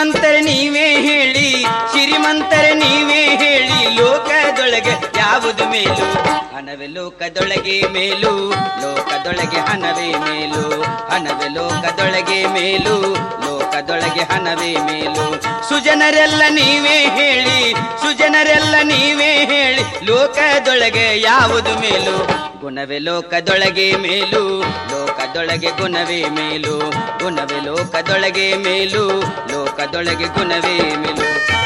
ಶ್ರೀಮಂತರ ನೀವೇ ಹೇಳಿ ಶ್ರೀಮಂತರ ನೀವೇ ಹೇಳಿ ಲೋಕದೊಳಗೆ ಯಾವುದು ಮೇಲು ಹಣವೇ ಲೋಕದೊಳಗೆ ಮೇಲು ಲೋಕದೊಳಗೆ ಹಣವೇ ಮೇಲು ಹಣವೇ ಲೋಕದೊಳಗೆ ಮೇಲು ಲೋಕದೊಳಗೆ ಹಣವೇ ಮೇಲು ಸುಜನರೆಲ್ಲ ನೀವೇ ಹೇಳಿ ಸುಜನರೆಲ್ಲ ನೀವೇ ಹೇಳಿ ಲೋಕದೊಳಗೆ ಯಾವುದು ಮೇಲು ಗುಣವೇ ಲೋಕದೊಳಗೆ ಮೇಲು ಲೋಕದೊಳಗೆ ಗುಣವೇ ಮೇಲು ಗುಣವೇ ಲೋಕದೊಳಗೆ ಮೇಲು ಲೋಕದೊಳಗೆ ಗುಣವೇ ಮೇಲು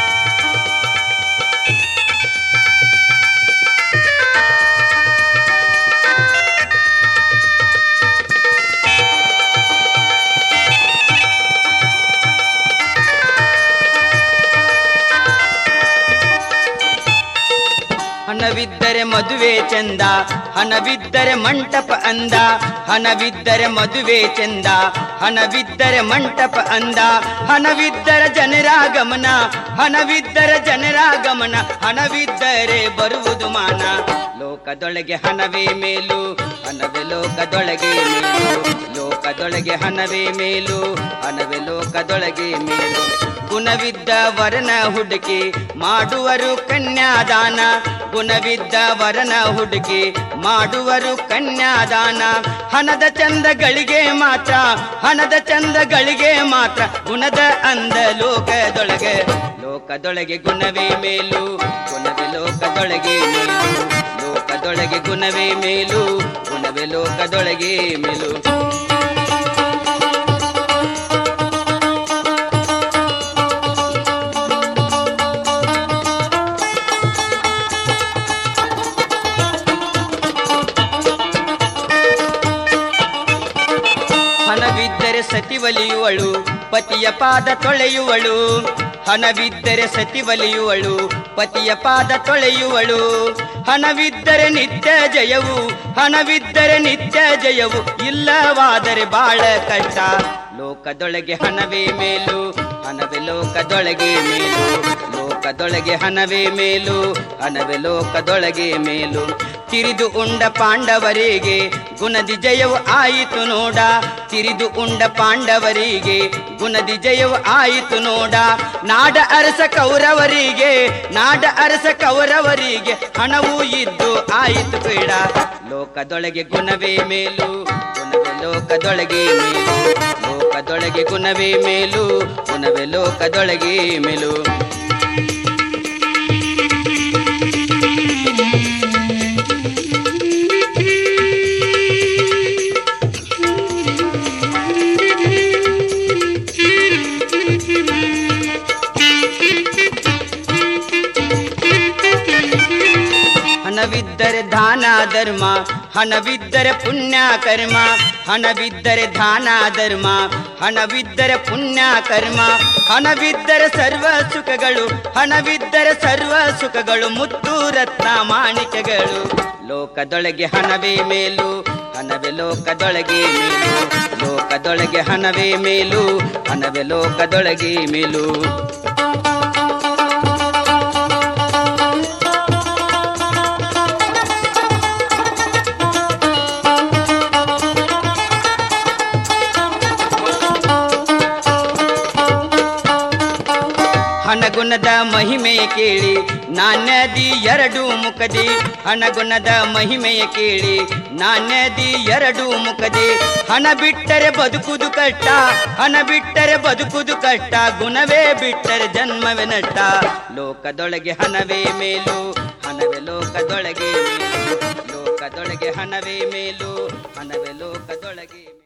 ಹಣವಿದ್ದರೆ ಮದುವೆ ಚಂದ ಹಣವಿದ್ದರೆ ಮಂಟಪ ಅಂದ ಹಣವಿದ್ದರೆ ಮದುವೆ ಚಂದ ಹಣವಿದ್ದರೆ ಮಂಟಪ ಅಂದ ಹಣವಿದ್ದರೆ ಜನರ ಗಮನ ಹಣವಿದ್ದರೆ ಜನರ ಗಮನ ಹಣವಿದ್ದರೆ ಬರುವುದು ಮಾನ ಲೋಕದೊಳಗೆ ಹಣವೇ ಮೇಲು ಹಣವೇ ಲೋಕದೊಳಗೆ ಮೇಲು ಲೋಕದೊಳಗೆ ಹಣವೇ ಮೇಲು ಹಣವೇ ಲೋಕದೊಳಗೆ ಮೇಲು ಗುಣವಿದ್ದ ವರನ ಹುಡುಕಿ ಮಾಡುವರು ಕನ್ಯಾದಾನ ಗುಣವಿದ್ದ ವರನ ಹುಡುಕಿ ಮಾಡುವರು ಕನ್ಯಾದಾನ ಹಣದ ಚಂದಗಳಿಗೆ ಮಾತ್ರ ಹಣದ ಚಂದಗಳಿಗೆ ಮಾತ್ರ ಗುಣದ ಅಂದ ಲೋಕದೊಳಗೆ ಲೋಕದೊಳಗೆ ಗುಣವೇ ಮೇಲು ಗುಣವೇ ಲೋಕದೊಳಗೆ ಮೇಲು ಲೋಕದೊಳಗೆ ಗುಣವೇ ಮೇಲು ಗುಣವೇ ಲೋಕದೊಳಗೆ ಮೇಲು ಹಣವಿದ್ದರೆ ಸತಿವಲಿಯುವಳು ಪತಿಯ ಪಾದ ತೊಳೆಯುವಳು ಹಣವಿದ್ದರೆ ಸತಿವಲಿಯುವಳು ಪತಿಯ ಪಾದ ತೊಳೆಯುವಳು ಹಣವಿದ್ದರೆ ನಿತ್ಯ ಜಯವು ಹಣವಿದ್ದರೆ ನಿತ್ಯ ಜಯವು ಇಲ್ಲವಾದರೆ ಬಾಳ ಕಷ್ಟ ಲೋಕದೊಳಗೆ ಹಣವೇ ಮೇಲು ಹಣವೇ ಲೋಕದೊಳಗೆ ಮೇಲು ಲೋಕದೊಳಗೆ ಹಣವೇ ಮೇಲು ಹಣವೇ ಲೋಕದೊಳಗೆ ಮೇಲು ತಿರಿದು ಉಂಡ ಪಾಂಡವರಿಗೆ ಗುಣದಿ ಜಯವು ಆಯಿತು ನೋಡ ತಿರಿದು ಉಂಡ ಪಾಂಡವರಿಗೆ ಗುಣದಿ ಜಯವು ಆಯಿತು ನೋಡ ನಾಡ ಅರಸ ಕೌರವರಿಗೆ ನಾಡ ಅರಸ ಕೌರವರಿಗೆ ಹಣವೂ ಇದ್ದು ಆಯಿತು ಬೇಡ ಲೋಕದೊಳಗೆ ಗುಣವೇ ಮೇಲು ಗುಣವೇ ಲೋಕದೊಳಗೆ ಮೇಲು ಲೋಕದೊಳಗೆ ಗುಣವೇ ಮೇಲು ಗುಣವೇ ಲೋಕದೊಳಗೆ ಮೇಲು ಹಣವಿದ್ದರೆ ದಾನ ಧರ್ಮ ಹಣವಿದ್ದರೆ ಪುಣ್ಯ ಕರ್ಮ ಹಣವಿದ್ದರೆ ದಾನ ಧರ್ಮ ಹಣವಿದ್ದರೆ ಪುಣ್ಯ ಕರ್ಮ ಹಣವಿದ್ದರೆ ಸರ್ವ ಸುಖಗಳು ಹಣವಿದ್ದರೆ ಸರ್ವ ಸುಖಗಳು ಮುತ್ತು ರತ್ನ ಮಾಣಿಕೆಗಳು ಲೋಕದೊಳಗೆ ಹಣವೇ ಮೇಲು ಹಣವೇ ಲೋಕದೊಳಗೆ ಮೇಲು ಲೋಕದೊಳಗೆ ಹಣವೇ ಮೇಲು ಹಣವೇ ಲೋಕದೊಳಗೆ ಮೇಲು ಹಣಗುಣದ ಮಹಿಮೆಯ ಕೇಳಿ ನಾಣ್ಯದಿ ಎರಡು ಮುಖದಿ ಹಣಗುಣದ ಮಹಿಮೆಯ ಕೇಳಿ ನಾಣ್ಯದಿ ಎರಡು ಮುಖದಿ ಹಣ ಬಿಟ್ಟರೆ ಬದುಕುದು ಕಷ್ಟ ಹಣ ಬಿಟ್ಟರೆ ಬದುಕುದು ಕಷ್ಟ ಗುಣವೇ ಬಿಟ್ಟರೆ ಜನ್ಮವೇ ನಷ್ಟ ಲೋಕದೊಳಗೆ ಹಣವೇ ಮೇಲು ಹಣವೇ ಲೋಕದೊಳಗೆ ಮೇಲು ಲೋಕದೊಳಗೆ ಹಣವೇ ಮೇಲು ಹಣವೇ ಲೋಕದೊಳಗೆ ಮೇಲು